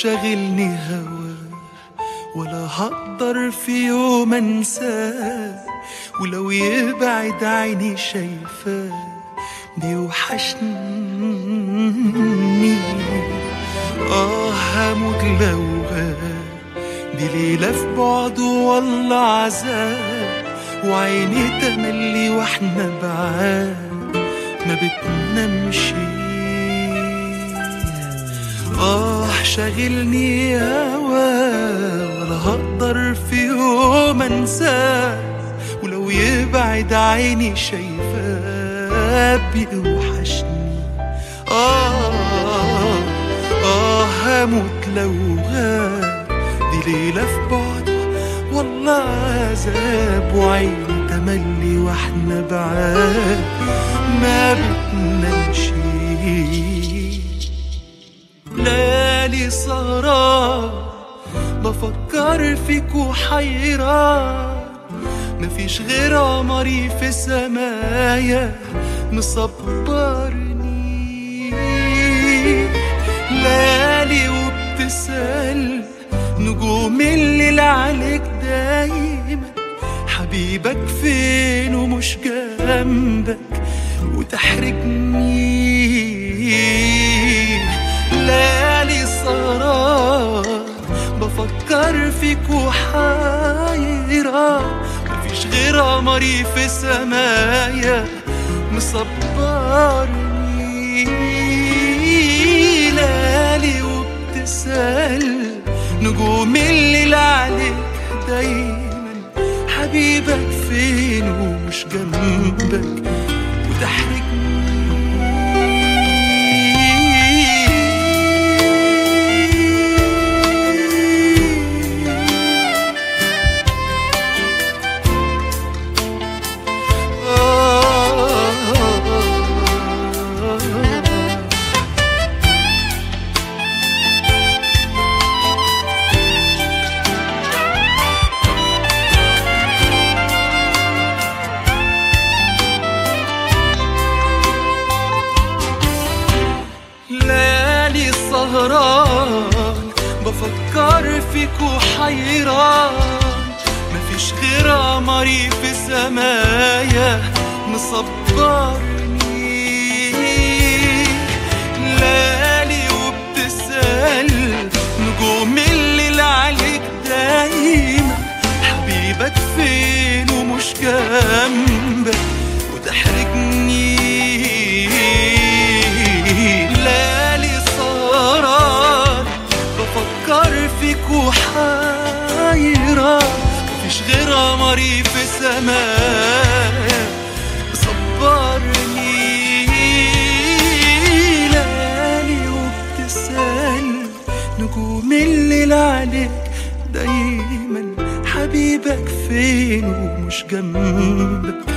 شاغلني هوا ولا هقدر في يوم انساه ولو يبعد عيني شايفاه بيوحشني اه هموت لو غاب دي ليلة في بعده والله عذاب وعيني تملي واحنا بعاد ما بتنامش آه شاغلني هوا ولا هقدر في يوم انساه ولو يبعد عيني شايفاه بيوحشني آه آه هموت لو غاب دي ليلة في بعده والله عذاب وعيني تملي واحنا بعاد ما بتنامش ليالي سهران بفكر فيك وحيران مفيش غير قمري في سمايا مصبرني ليالي وبتسأل نجوم الليل عليك دايما حبيبك فين ومش جنبك وتحرجني ليالي سهران بفكر فيك وحيران مفيش غير قمري في سمايا مصبرني ليالي وبتسأل نجوم الليل عليك دايما حبيبك فين ومش جنبك وتحرجني آه ليالي سهران بفكر فيك وحيران مفيش غير قمري في سمايا مصبرني ليالي وبتسأل نجوم الليل عليك دايما حبيبك فين ومش جنبك وتحرجني ليالي سهران بفكر فيك وحيران مفيش غير قمري في سماء صبرني ليالي وبتسأل نجوم الليل عليك دايما حبيبك فين ومش جنبك